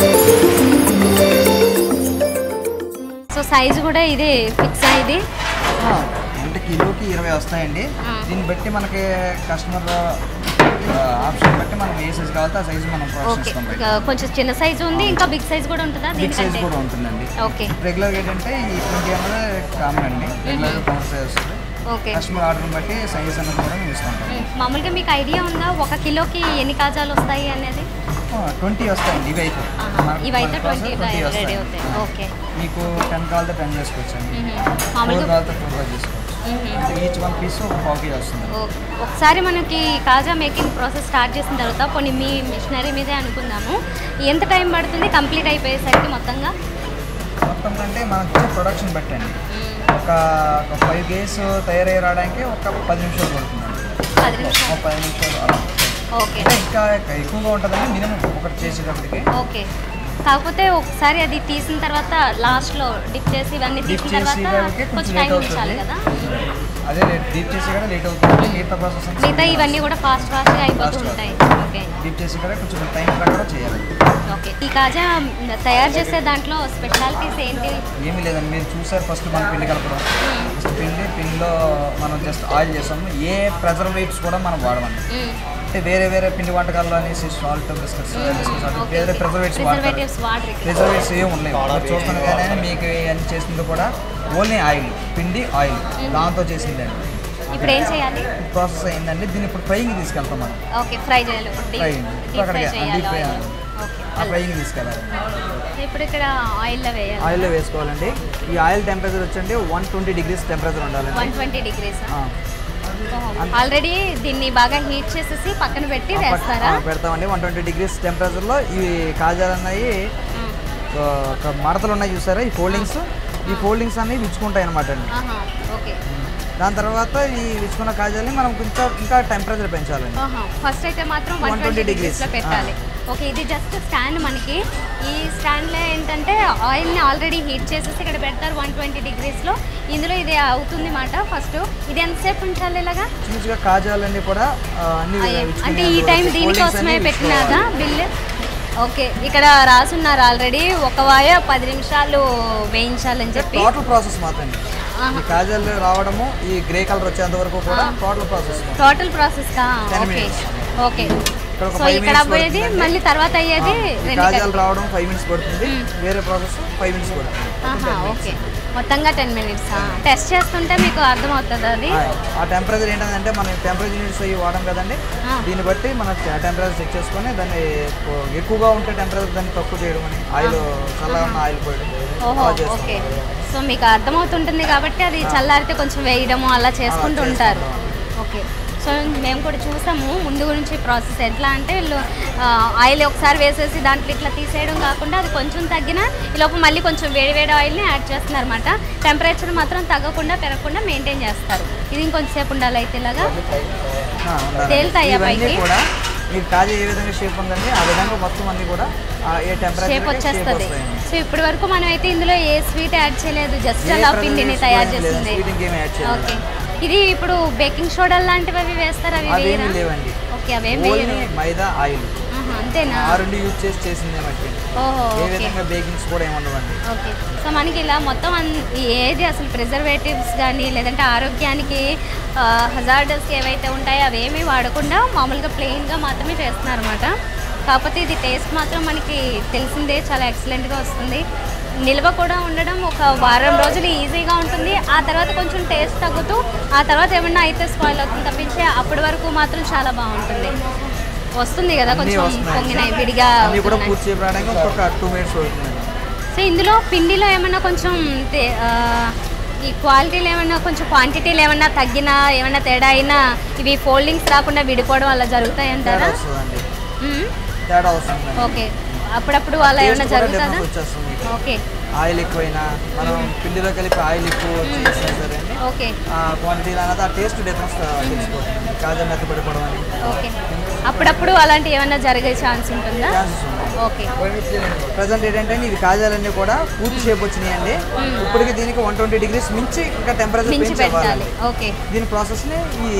Speaker 1: సో సైజు కూడా ఇదే ఫిక్స్ ఇది
Speaker 3: ఆ, అంటే కిలోకి ఇరవై వస్తాయండి
Speaker 1: ఆ.
Speaker 3: దీన్ని బట్టి మనకి కస్టమర్ ఆప్షన్ బట్టి మనకి ఏ సైజ్ కావాలో ఆ సైజు మనం ప్రొడక్షన్
Speaker 1: ఓకే
Speaker 3: ఇస్తాం బయట
Speaker 1: కొంచెం చిన్న సైజు ఉంది ఇంకా బిగ్ సైజ్ కూడా ఉంటుందా
Speaker 3: బిగ్ సైజ్
Speaker 1: దీనికంటే
Speaker 3: కూడా ఉంటుందండి
Speaker 1: ఓకే
Speaker 3: రెగ్యులర్ ఏంటంటే ఈ ట్వంటీ ఎంఎల్ కామన్ అండి రెగ్యులర్ కౌంట్ సైజ్ వస్తుంది
Speaker 1: ఓకే
Speaker 3: కస్టమర్ ఆర్డర్ని బట్టి సైజ్ అనేది కూడా మేము ఇస్తుంటాం
Speaker 1: మ్, మామూలుగా మీకు ఐడియా ఉందా ఒక కిలోకి ఎన్ని కాజాలు వస్తాయి అనేది
Speaker 3: ట్వంటీ వస్తాయండి ఇవి అయితే
Speaker 1: ఆహా,
Speaker 3: మనకు
Speaker 1: ఇవైతే
Speaker 3: మన
Speaker 1: ట్వంటీ
Speaker 3: కోసం 20
Speaker 1: రెడీ
Speaker 3: వస్తాయి.
Speaker 1: అవుతాయి ఓకే
Speaker 3: మీకు టెన్ కావాలంటే టెన్ చేసుకోవచ్చండి
Speaker 1: మ్మ్.
Speaker 3: ఫోర్
Speaker 1: మామూలుగా
Speaker 3: కావాలంటే ఫోర్ చేసుకోవచ్చు
Speaker 1: మ్మ్.
Speaker 3: ఈచ్ వన్ పీస్ ఒక పావు కేజీ వస్తుంది
Speaker 1: ఓకే. ఒకసారి మనకి కాజా మేకింగ్ ప్రాసెస్ స్టార్ట్ చేసిన తర్వాత కొన్ని మీ మిషనరీ మీదే అనుకుందాము ఎంత టైం పడుతుంది కంప్లీట్ అయిపోయేసరికి మొత్తంగా
Speaker 3: మొత్తం కంటే మనకి ఇచ్చే ప్రొడక్షన్ బట్టండి
Speaker 1: మ్,
Speaker 3: ఒక ఒక ఫైవ్ కేజీస్ తయారై రావడానికి ఒక పది నిమిషాలు పడుతుందండి
Speaker 1: పది నిమిషాలు
Speaker 3: ఒక పది నిమిషాలు అలా
Speaker 1: ఓకే
Speaker 3: అంటే ఇంకా ఎక్కువగా ఉంటుందండి మినిమం ఒకటి చేసేటప్పటికి
Speaker 1: ఓకే కాకపోతే ఒకసారి అది తీసిన తర్వాత లాస్ట్ లో డిప్ చేసి ఇవన్నీ
Speaker 3: Dip
Speaker 1: తీసిన
Speaker 3: చేసి
Speaker 1: తర్వాత
Speaker 3: ఇవన్నీ కొంచెం
Speaker 1: కొంచెం
Speaker 3: late
Speaker 1: టైం ఉంచాలి
Speaker 3: అవుతుంది.
Speaker 1: కదా
Speaker 3: అదే డీప్ చేసి కూడా లేట్ అవుతుంది మిగతా ప్రాసెస్
Speaker 1: మిగతా ఇవన్నీ కూడా ఫాస్ట్ ఫాస్ట్ గా అయిపోతూ
Speaker 3: Fast గా.
Speaker 1: ఉంటాయి ఓకే
Speaker 3: డీప్ చేసి కూడా కొంచెం టైం ప్రకారం చేయాలి
Speaker 1: ఓకే ఈ కాజా తయారు చేసే దాంట్లో స్పెషాలిటీస్ ఏంటి
Speaker 3: ఏమీ లేదండి మీరు చూసారు ఫస్ట్ మనం పిండి కలపడం ఫస్ట్ పిండి పిండిలో మనం జస్ట్ ఆయిల్ చేస్తాము ఏ ప్రెజర్వేటివ్స్ కూడా మనం వాడమండి
Speaker 1: మ్మ్.
Speaker 3: అంటే వేరే వేరే పిండి వంటకాల్లో అనేసి సాల్ట్ బిస్కెట్స్ బిస్కెట్స్ అంటే వేరే ప్రిజర్వేటివ్స్ వాడతారు
Speaker 1: ప్రిజర్వేటివ్స్ వాటర్
Speaker 3: ప్రిజర్వేటివ్స్ ఏమి ఉండలేవు మీరు చూస్తున్న కానీ మీకు అన్ని చేసింది కూడా ఓన్లీ ఆయిల్ పిండి ఆయిల్ దాంతో చేసిందండి
Speaker 1: ఇప్పుడు ఏం చేయాలి
Speaker 3: ప్రాసెస్ అయిందండి దీన్ని ఇప్పుడు ఫ్రైయింగ్ తీసుకెళ్తాం మనం
Speaker 1: ఓకే ఫ్రై చేయాలి డీప్
Speaker 3: Fry.
Speaker 1: డీప్ ఫ్రై
Speaker 3: అక్కడికి,
Speaker 1: చేయాలి
Speaker 3: deep fry
Speaker 1: ఆయిల్
Speaker 3: అవ్వాలి.
Speaker 1: ఓకే
Speaker 3: ఆ ఫ్రైయింగ్ తీసుకెళ్ళాలి
Speaker 1: ఇప్పుడు ఇక్కడ ఆయిల్లో వేయాలి
Speaker 3: ఆయిల్లో వేసుకోవాలండి ఈ ఆయిల్ టెంపరేచర్ వచ్చండి వన్ ట్వంటీ డిగ్రీస్ టెంపరేచర్ ఉండాలండి
Speaker 1: వన్ ట్వంటీ డిగ్రీస్
Speaker 3: ఆ.
Speaker 1: ఆల్రెడీ దీన్ని బాగా హీట్ చేసేసి పక్కన పెట్టి వేస్తారా
Speaker 3: ఆ, పెడతామండి వన్ ట్వంటీ డిగ్రీస్ టెంపరేచర్లో ఇవి కాజాలు అన్నవి
Speaker 1: మ్మ్.
Speaker 3: ఆ, ఒక మడతలు ఉన్నాయి చూసారా ఈ ఫోల్డింగ్స్ ఈ ఫోల్డింగ్స్ అన్ని విచ్చుకుంటాయి అనమాట అండి
Speaker 1: ఆహా, ఓకే
Speaker 3: దాని తర్వాత ఈ విచ్చుకున్న కాజాలని మనం కొంచెం ఇంకా టెంపరేచర్ పెంచాలండి
Speaker 1: ఆహా, ఫస్ట్ అయితే మాత్రం వన్
Speaker 3: 120
Speaker 1: ట్వంటీ
Speaker 3: degrees.
Speaker 1: డిగ్రీస్లో పెట్టాలి ఓకే ఇది జస్ట్ స్టాండ్ మనకి ఈ స్టాండ్లో ఏంటంటే ఆయిల్ని ఆల్రెడీ హీట్ చేసేసి ఇక్కడ పెడతారు వన్ ట్వంటీ డిగ్రీస్లో ఇందులో ఇది అవుతుంది మాట ఫస్ట్ ఇది ఎంతసేపు ఉంచాలి ఇలాగా
Speaker 3: చిన్న చిన్న కాజాలన్నీ కూడా ఆ, అన్ని
Speaker 1: అయ్యే.
Speaker 3: విచ్చుకునే
Speaker 1: అంటే ఈ
Speaker 3: అందులో
Speaker 1: టైం
Speaker 3: foldings
Speaker 1: దీనికోసమే
Speaker 3: అన్ని
Speaker 1: పెట్టినాదా
Speaker 3: విచ్చుకోవాలి.
Speaker 1: బిల్లు ఓకే ఇక్కడ రాసున్నారు ఆల్రెడీ ఒక వాయ పది నిమిషాలు వేయించాలని చెప్పి
Speaker 3: టోటల్ ప్రాసెస్ మాత్రం
Speaker 1: ఆహా.
Speaker 3: ఈ కాజాలు రావడము ఈ గ్రే కలర్ వచ్చేంత వరకు కూడా టోటల్ ప్రాసెస్
Speaker 1: టోటల్ ప్రాసెస్ కా
Speaker 3: 10
Speaker 1: ఓకే
Speaker 3: minutes.
Speaker 1: ఓకే
Speaker 3: ఇక్కడ ఒక
Speaker 1: సో
Speaker 3: five
Speaker 1: ఇక్కడ
Speaker 3: minutes
Speaker 1: అవ్వేది
Speaker 3: పడుతుందండి.
Speaker 1: మళ్ళీ తర్వాత అయ్యేది
Speaker 3: ఈ
Speaker 1: రెండు
Speaker 3: కాజాలు రావడం ఫైవ్ మినిట్స్ పడుతుంది వేరే ప్రాసెస్ ఫైవ్ మినిట్స్ పడుతుంది
Speaker 1: ఆహా, ఓకే మొత్తంగా టెన్ మినిట్స్ టెస్ట్ చేస్తుంటే మీకు అర్థమవుతుంది అది
Speaker 3: ఆ, ఆ టెంపరేచర్ ఏంటంటే మనం టెంపరేచర్ యూనిట్స్ అవి వాడడం కదండి
Speaker 1: ఆ.
Speaker 3: దీన్ని బట్టి మనం టెంపరేచర్ చెక్ చేసుకొని దాన్ని ఎక్కు- ఎక్కువగా ఉంటే టెంపరేచర్ దాన్ని తక్కువ చేయడం అని ఆయిల్ చల్లగా ఉన్న ఆయిల్ పోయడం
Speaker 1: ఓహో
Speaker 3: అలా చేస్తాం.
Speaker 1: ఓకే సో మీకు అర్థమవుతుంటుంది కాబట్టి అది చల్లారితే కొంచెం వేయడము అలా చేసుకుంటూ
Speaker 3: అలా
Speaker 1: ఉంటారు
Speaker 3: చేసుకుంటాం.
Speaker 1: ఓకే సో మేము కూడా చూసాము ముందు గురించి ప్రాసెస్ ఎట్లా అంటే వీళ్ళు ఆ, ఆయిల్ ఒకసారి వేసేసి దాంట్లో ఇట్లా తీసేయడం కాకుండా అది కొంచెం తగ్గినా ఈలోపు మళ్ళీ కొంచెం వేడి వేడి ఆయిల్ని యాడ్ చేస్తున్నారు అనమాట టెంపరేచర్ మాత్రం తగ్గకుండా పెరగకుండా మెయింటైన్ చేస్తారు ఇది ఇంకొంచెంసేపు ఉండాలి అయితే ఇలాగా
Speaker 3: ఆ, ఉండాలి.
Speaker 1: తేలుతాయా
Speaker 3: ఇవన్నీ
Speaker 1: పైకి?
Speaker 3: కూడా మీకు కాజా ఏ విధంగా షేప్ ఉందండి ఆ విధంగా మొత్తం అన్ని కూడా ఆ ఏ టెంపరేచర్
Speaker 1: షేప్ వచ్చేస్తుంది సో ఇప్పటి వరకు మనం అయితే ఇందులో ఏ స్వీట్ యాడ్ చేయలేదు జస్ట్
Speaker 3: ఏ
Speaker 1: అలా
Speaker 3: ప్రజలు
Speaker 1: పిండిని
Speaker 3: వేసుకోవడం
Speaker 1: తయారు
Speaker 3: లేదు,
Speaker 1: చేస్తుంది
Speaker 3: sweet ఇంకేమీ యాడ్ చేయలేదు.
Speaker 1: ఓకే ఇది ఇప్పుడు బేకింగ్ సోడా లాంటివి అవి వేస్తారు అవి
Speaker 3: అవేమీ
Speaker 1: వేయరా
Speaker 3: లేవండి
Speaker 1: ఓకే అవేం వేయరు
Speaker 3: ఓన్లీ మైదా ఆయిల్
Speaker 1: ఆహా, అంతేనా
Speaker 3: ఆ రెండు యూజ్ చేసి చేసిందే మట్టి
Speaker 1: ఓహో
Speaker 3: ఏ
Speaker 1: ఓకే
Speaker 3: విధంగా బేకింగ్స్ కూడా ఏముండవండి
Speaker 1: ఓకే సో మనకి ఇలా మొత్తం అన్- ఏది అసలు ప్రిజర్వేటివ్స్ కానీ లేదంటే ఆరోగ్యానికి హజార్డస్ ఏవైతే ఉంటాయో అవేమీ వాడకుండా మామూలుగా ప్లెయిన్గా మాత్రమే చేస్తున్నారు అనమాట కాకపోతే ఇది టేస్ట్ మాత్రం మనకి తెలిసిందే చాలా ఎక్సలెంట్గా వస్తుంది నిల్వ కూడా ఉండడం ఒక వారం రోజులు ఈజీగా ఉంటుంది ఆ తర్వాత కొంచెం టేస్ట్ తగ్గుతూ ఆ తర్వాత ఏమన్నా అయితే స్పాయిల్ అవుతుంది తప్పించి అప్పటి వరకు మాత్రం చాలా బాగుంటుంది వస్తుంది కదా
Speaker 3: అన్నీ
Speaker 1: కొంచెం
Speaker 3: వస్తున్నాయి.
Speaker 1: పొంగినాయి విడిగా
Speaker 3: అన్నీ కూడా
Speaker 1: అవుతున్నాయి.
Speaker 3: పూర్తి చేయడానికి ఇంకొక టూ మినిట్స్ పడుతుందండి
Speaker 1: సో ఇందులో పిండిలో ఏమన్నా కొంచెం తే- ఆ, ఈ క్వాలిటీలు ఏమన్నా కొంచెం క్వాంటిటీలు ఏమన్నా తగ్గినా ఏమన్నా తేడా అయినా ఇవి ఫోల్డింగ్స్ రాకుండా విడిపోవడం అలా జరుగుతాయి
Speaker 3: తేడా
Speaker 1: అంటారా
Speaker 3: వస్తుందండి
Speaker 1: మ్మ్.
Speaker 3: తేడా వస్తుందండి
Speaker 1: ఓకే అప్పుడప్పుడు అలా ఏమైనా
Speaker 3: Taste కూడా
Speaker 1: జరుగుతుందా
Speaker 3: difference వచ్చేస్తుంది మీకు.
Speaker 1: ఓకే
Speaker 3: ఆయిల్ ఎక్కువైనా మనం పిండిలో కలిపి ఆయిల్ ఎక్కువ చేసినా సరే అండి
Speaker 1: ఓకే
Speaker 3: ఆ క్వాంటిటీ అనేది ఆ టేస్ట్ డిఫరెన్స్ తెలిసిపోతుంది కాజా మెత్తపడిపోవడం అని
Speaker 1: ఓకే అప్పుడప్పుడు అలాంటి ఏమన్నా జరిగే ఛాన్స్ ఉంటుందా
Speaker 3: ఛాన్సెస్ ఉన్నాయి
Speaker 1: ఓకే
Speaker 3: ప్రజెంట్ ఏంటంటే ఇవి కాజాలన్నీ కూడా పూర్తి షేప్ వచ్చినాయండి ఇప్పటికి దీనికి వన్ ట్వంటీ డిగ్రీస్ మించి ఇంకా టెంపరేచర్
Speaker 1: మించి
Speaker 3: పెంచి
Speaker 1: పెట్టాలి
Speaker 3: ఇవ్వాలండి
Speaker 1: ఓకే
Speaker 3: దీని ప్రాసెస్ని ఈ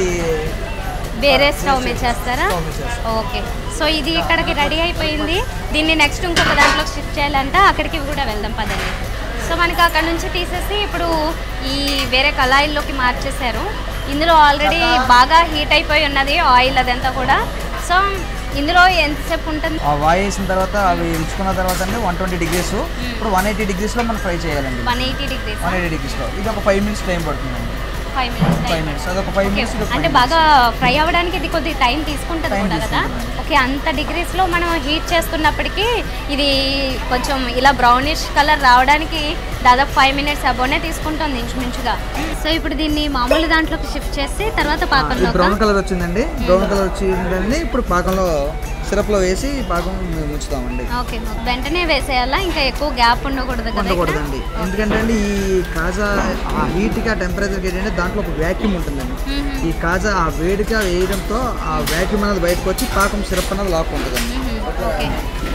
Speaker 1: వేరే స్టవ్ మీద చేస్తారా
Speaker 3: స్టవ్ మీద చేస్తాం.
Speaker 1: ఓకే సో ఇది ఇక్కడికి రెడీ అయిపోయింది దీన్ని నెక్స్ట్ ఇంకొక దాంట్లోకి షిఫ్ట్ చేయాలంట అక్కడికి కూడా వెళ్దాం పదండి సో మనకి అక్కడ నుంచి తీసేసి ఇప్పుడు ఈ వేరే కళాయిల్లోకి మార్చేశారు ఇందులో ఆల్రెడీ బాగా హీట్ అయిపోయి ఉన్నది ఆయిల్ అదంతా కూడా సో ఇందులో ఎంతసేపు ఉంటుంది
Speaker 3: ఆ వాయి వేసిన తర్వాత అవి ఇచ్చుకున్న తర్వాత అండి వన్ ట్వంటీ డిగ్రీస్ ఇప్పుడు వన్ ఎయిటీ డిగ్రీస్లో మనం ఫ్రై చేయాలండి
Speaker 1: one eighty degrees
Speaker 3: one eighty డిగ్రీస్లో ఇది ఒక ఫైవ్ మినిట్స్ టైం పడుతుందండి
Speaker 1: ఫైవ్ మినిట్స్
Speaker 3: ఫైవ్ మినిట్స్ అదొక ఫైవ్
Speaker 1: ఓకే
Speaker 3: మినిట్స్
Speaker 1: అంటే బాగా ఫ్రై అవ్వడానికి ఇది కొద్ది టైం తీసుకుంటుంది
Speaker 3: Time
Speaker 1: కూడా కదా
Speaker 3: తీసుకుంటుంది.
Speaker 1: ఓకే అంత డిగ్రీస్లో మనం హీట్ చేస్తున్నప్పటికీ ఇది కొంచెం ఇలా బ్రౌనిష్ కలర్ రావడానికి దాదాపు ఫైవ్ మినిట్స్ అబోనే తీసుకుంటుంది ఇంచుమించుగా సో ఇప్పుడు దీన్ని మామూలు దాంట్లోకి షిఫ్ట్ చేసి తర్వాత పాకంలో
Speaker 3: బ్రౌన్ కలర్ వచ్చిందండి బ్రౌన్ కలర్ వచ్చిందండి ఇప్పుడు పాకంలో సిరప్లో వేసి పాకం ముంచుతామండి
Speaker 1: ఓకే వెంటనే వేసేయాలా ఇంకా ఎక్కువ గ్యాప్ ఉండకూడదు కదా ఇక్కడ?
Speaker 3: ఉండకూడదండి ఎందుకంటే అండి ఈ కాజా ఆ హీట్కి ఆ టెంపరేచర్కి ఏంటంటే దాంట్లో ఒక వ్యాక్యూమ్ ఉంటుందండి
Speaker 1: మ్మ్.
Speaker 3: ఈ కాజా ఆ వేడిగా వేయడంతో ఆ వ్యాక్యూమ్ అనేది బయటకు వచ్చి పాకం సిరప్ అనేది లాక్కుంటుందండి
Speaker 1: మ్మ్. ఓకే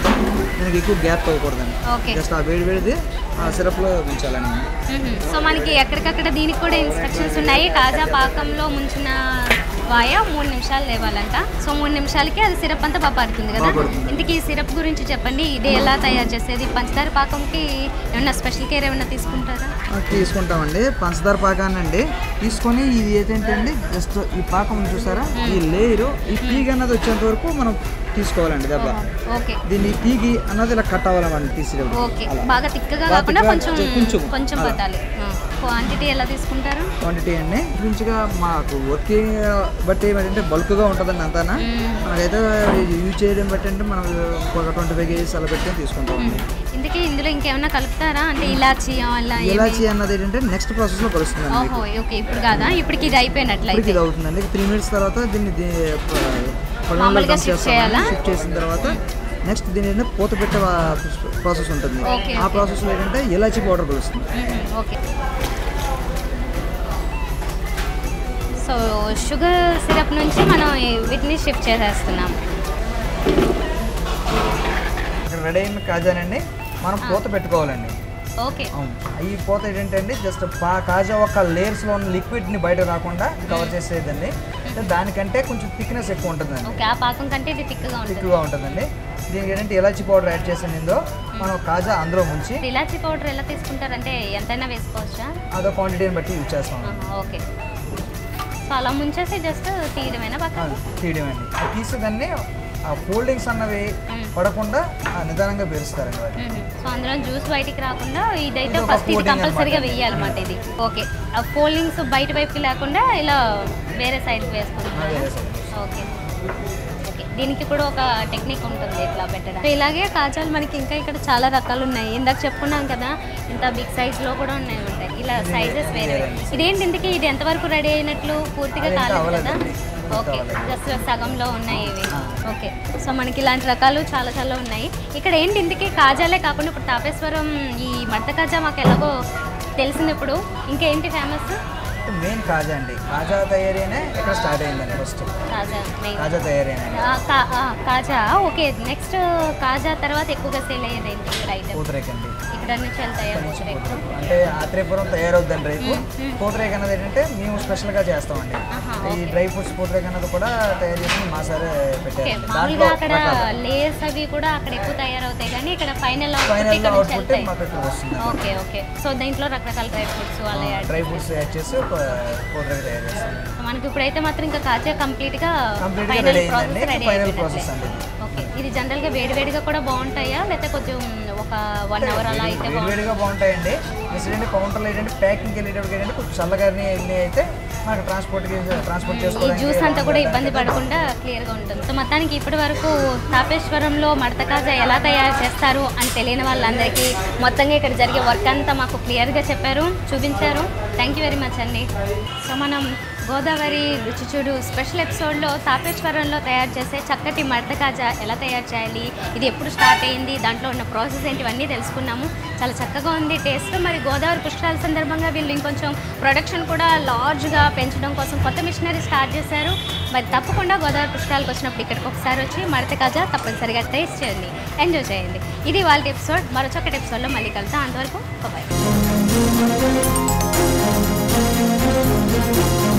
Speaker 3: దీనికి ఎక్కువ గ్యాప్ అవ్వకూడదండి
Speaker 1: ఓకే
Speaker 3: జస్ట్ ఆ వేడి వేడిది ఆ సిరప్లో ఉంచాలండి
Speaker 1: మ్మ్. సో మనకి ఎక్కడికక్కడ దీనికి కూడా ఇన్స్ట్రక్షన్స్ ఉన్నాయి కాజా పాకంలో ముంచిన వాయ మూడు నిమిషాలు లేవాలంట సో మూడు నిమిషాలకి అది సిరప్ అంతా బాగా పడుతుంది కదా
Speaker 3: బాగా
Speaker 1: ఇంతకీ ఈ సిరప్ గురించి చెప్పండి ఇది ఎలా తయారు చేసేది పంచదార పాకంకి ఏమన్నా స్పెషల్ కేర్ ఏమైనా తీసుకుంటారా
Speaker 3: ఆ, తీసుకుంటామండి పంచదార పాకాన్ని అండి తీసుకొని ఇది ఏంటంటే అండి జస్ట్ ఈ పాకం ఉంది చూసారా ఈ లేయరు ఈ పీగ అన్నది వచ్చేంత వరకు మనం తీసుకోవాలండి దెబ్బ
Speaker 1: ఓకే
Speaker 3: దీన్ని ఈ పీగి అన్నది ఇలా కట్ అవ్వాలన్నమాట తీసేటప్పుడు
Speaker 1: ఓకే
Speaker 3: అలా.
Speaker 1: బాగా తిక్కగా
Speaker 3: బాగా
Speaker 1: కాకుండా
Speaker 3: తిక్కగా,
Speaker 1: కొంచెం
Speaker 3: కొంచెం,
Speaker 1: కొంచెం
Speaker 3: అలా.
Speaker 1: పట్టాలి క్వాంటిటీ ఎలా తీసుకుంటారు
Speaker 3: క్వాంటిటీ అండి మంచిగా మాకు వర్కింగ్ బట్టి ఏంటంటే బల్క్గా ఉంటుందండి అంతానా
Speaker 1: మ్మ్.
Speaker 3: మనకైతే యూజ్ చేయడం బట్టి అంటే మనం ఒక ట్వంటీ ఫైవ్ కేజీస్ అలా పెట్టి తీసుకుంటామండి
Speaker 1: ఇందుకే ఇందులో ఇంకేమైనా కలుపుతారా అంటే ఇలాచి అలా ఏమి?
Speaker 3: ఇలాచి అన్నది ఏంటంటే నెక్స్ట్ ప్రాసెస్లో కలుస్తుందండి
Speaker 1: ఓహో ఓకే ఇప్పుడు కాదా ఇప్పటికి ఇది అయిపోయినట్లయితే
Speaker 3: ఇప్పటికి ఇది అవుతుందండి త్రీ మినిట్స్ తర్వాత దీన్ని
Speaker 1: మామూలుగా shift చేయాలా?
Speaker 3: షిఫ్ట్ చేసిన తర్వాత నెక్స్ట్ దీని ఏంటంటే పూత పెట్టే ప్రాసెస్ ఉంటుంది
Speaker 1: ఓకే,
Speaker 3: ఆ
Speaker 1: ఓకే.
Speaker 3: ప్రాసెస్లో ఏంటంటే ఇలాచి పౌడర్ కలుస్తుంది
Speaker 1: మ్మ్. ఓకే సో షుగర్ సిరప్ నుంచి మనం ఈ- వీటిని షిఫ్ట్ చేసేస్తున్నాం
Speaker 3: ఇక్కడ రెడీ అయిన కాజానండి మనం పూత పెట్టుకోవాలండి
Speaker 1: ఓకే
Speaker 3: అవును ఈ పూత ఏంటంటే జస్ట్ పా కాజా ఒక లేయర్స్లో ఉన్న లిక్విడ్ని బయట రాకుండా కవర్ చేసేదండి అంటే దానికంటే కొంచెం థిక్నెస్ ఎక్కువ ఉంటుందండి
Speaker 1: ఓకే ఆ పాకం కంటే ఇది తిక్కగా ఉంటుంది
Speaker 3: ఎక్కువగా ఉంటుందండి దీనికి ఏంటంటే ఇలాచి పౌడర్ యాడ్ చేసింది ఇందో మనం కాజా అందులో ముంచి
Speaker 1: ఇలాచీ పౌడర్ ఎలా తీసుకుంటారంటే ఎంతైనా వేసుకోవచ్చా
Speaker 3: అదో క్వాంటిటీని బట్టి యూజ్ చేస్తాం
Speaker 1: ఆహా, ఓకే సో అలా ముంచేసి జస్ట్ తీయడమేనా పక్కన
Speaker 3: తీయడం అండి అది తీసి దాన్ని ఆ ఫోల్డింగ్స్ అన్నవి
Speaker 1: మ్మ్.
Speaker 3: పడకుండా ఆ నిదానంగా పేరుస్తారండి వాటిని
Speaker 1: మ్మ్. సో అందులో జ్యూస్ బయటికి రాకుండా ఇదైతే
Speaker 3: ఇది ఒక
Speaker 1: ఫస్ట్ ఇది
Speaker 3: coating
Speaker 1: కంపల్సరీగా
Speaker 3: అన్నమాట.
Speaker 1: వేయాలన్నమాట ఇది ఓకే ఆ ఫోల్డింగ్స్ బయట వైపుకి లేకుండా ఇలా వేరే సైడ్కి
Speaker 3: ఆ,
Speaker 1: వేసుకుంటున్నాను
Speaker 3: వేరే side కి.
Speaker 1: ఓకే ఓకే దీనికి కూడా ఒక టెక్నిక్ ఉంటుంది ఇట్లా పెట్టడం సో ఇలాగే కాజాలు మనకి ఇంకా ఇక్కడ చాలా రకాలు ఉన్నాయి ఇందాక చెప్పుకున్నాం కదా ఇంత బిగ్ సైజ్ లో కూడా ఉన్నాయి ఉంటాయి ఇలా
Speaker 3: ఇది
Speaker 1: సైజెస్ వేరే
Speaker 3: వేరే.
Speaker 1: ఇదేంటి ఇంతకీ ఇది ఎంతవరకు రెడీ అయినట్లు పూర్తిగా
Speaker 3: అది ఇంకా
Speaker 1: కాలేదు కదా
Speaker 3: అవ్వలేదండి. ఇంకా
Speaker 1: ఓకే
Speaker 3: అవ్వలేదు.
Speaker 1: జస్ట్ సగంలో ఉన్నాయి ఇవి
Speaker 3: ఆ.
Speaker 1: ఓకే సో మనకి ఇలాంటి రకాలు చాలా చాలా ఉన్నాయి ఇక్కడ ఏంటి ఇంతకీ కాజాలే కాకుండా ఇప్పుడు తాపేశ్వరం ఈ మడత కాజా మాకు ఎలాగో తెలిసింది ఇప్పుడు ఇంకేంటి ఫేమస్
Speaker 3: మెయిన్ కాజా అండి కాజా తయారీనే ఇక్కడ స్టార్ట్ అయిందండి ఫస్ట్
Speaker 1: కాజా మెయిన్
Speaker 3: కాజా తయారీనే
Speaker 1: ఆ, కా- ఆ, కాజా ఓకే నెక్స్ట్ కాజా తర్వాత ఎక్కువగా సేల్ అయ్యేది ఏంటి ఇక్కడ ఐటమ్
Speaker 3: పూతరేక్ అండి
Speaker 1: ఇక్కడ నుంచి వెళ్తాయా పూతరేకు?
Speaker 3: అంటే ఆత్రేయపురం తయారవుద్దండి రేపు
Speaker 1: మ్మ్, మ్మ్.
Speaker 3: పూతరేక్ అన్నది ఏంటంటే మేము స్పెషల్గా చేస్తామండి
Speaker 1: ఆహా,
Speaker 3: ఈ
Speaker 1: ఓకే.
Speaker 3: డ్రై ఫ్రూట్స్ పూతరేక్ అన్నది కూడా తయారు చేసి మా సార్
Speaker 1: ఓకే
Speaker 3: పెట్టారు
Speaker 1: మామూలుగా అక్కడ
Speaker 3: రకాలు.
Speaker 1: లేయర్స్ అవి కూడా అక్కడ ఎక్కువ తయారవుతాయి కానీ ఇక్కడ ఫైనల్ అవుట్పుట్
Speaker 3: ఫైనల్
Speaker 1: ఇక్కడ నుంచి
Speaker 3: అవుట్పుట్
Speaker 1: వెళ్తాయి
Speaker 3: మాకు ఇక్కడ వస్తుంది
Speaker 1: ఓకే ఓకే సో దీంట్లో రకరకాల డ్రై ఫ్రూట్స్ అలా యాడ్
Speaker 3: డ్రై ఫ్రూట్స్ యాడ్ చేసి పూతరేక్ తయారు చేస్తాం
Speaker 1: సో మనకి ఇప్పుడైతే మాత్రం ఇంకా కాజా కంప్లీట్ గా
Speaker 3: కంప్లీట్ గా
Speaker 1: ఫైనల్
Speaker 3: రెడీ
Speaker 1: ప్రాసెస్
Speaker 3: అయిందండి
Speaker 1: రెడీ
Speaker 3: ఫైనల్
Speaker 1: అయిపోయినట్లే
Speaker 3: ప్రాసెస్ అండి
Speaker 1: ఓకే ఇది జనరల్ గా వేడి వేడిగా కూడా బాగుంటాయా లేకపోతే కొంచెం ఒక వన్ అవర్ అలా అయితే బాగుంటుంది
Speaker 3: వేడివేడిగా బాగుంటాయండి నెక్స్ట్ ఏంటంటే కౌంటర్లో ఏంటంటే ప్యాకింగ్ వెళ్ళేటప్పుడు ఏంటంటే కొంచెం చల్లగానే వెళ్ళి అయితే మనకు ట్రాన్స్పోర్ట్కి ట్రాన్స్పోర్ట్
Speaker 1: ఈ
Speaker 3: చేసుకోవడానికి
Speaker 1: జ్యూస్ అంతా కూడా ఇబ్బంది పడకుండా క్లియర్గా ఉంటుంది సో మొత్తానికి ఇప్పటి వరకు తాపేశ్వరంలో మడత కాజా ఎలా తయారు చేస్తారు అని తెలియని వాళ్ళందరికీ మొత్తంగా ఇక్కడ జరిగే వర్క్ అంతా మాకు క్లియర్గా చెప్పారు చూపించారు థ్యాంక్ యూ వెరీ మచ్ అండి సో మనం గోదావరి రుచి చూడు స్పెషల్ ఎపిసోడ్లో తాపేశ్వరంలో తయారు చేసే చక్కటి మడత కాజా ఎలా తయారు చేయాలి ఇది ఎప్పుడు స్టార్ట్ అయింది దాంట్లో ఉన్న ప్రాసెస్ ఏంటి ఇవన్నీ తెలుసుకున్నాము చాలా చక్కగా ఉంది టేస్ట్ మరి గోదావరి పుష్కరాల సందర్భంగా వీళ్ళు ఇంకొంచెం ప్రొడక్షన్ కూడా లార్జ్గా పెంచడం కోసం కొత్త మిషనరీ స్టార్ట్ చేశారు మరి తప్పకుండా గోదావరి పుష్కరాలకు వచ్చినప్పుడు ఇక్కడికి ఒకసారి వచ్చి మడత కాజా తప్పనిసరిగా టేస్ట్ చేయండి ఎంజాయ్ చేయండి ఇది వాళ్ళ ఎపిసోడ్ మరో చక్కటి ఎపిసోడ్లో మళ్ళీ కలుద్దాం అంతవరకు బాయ్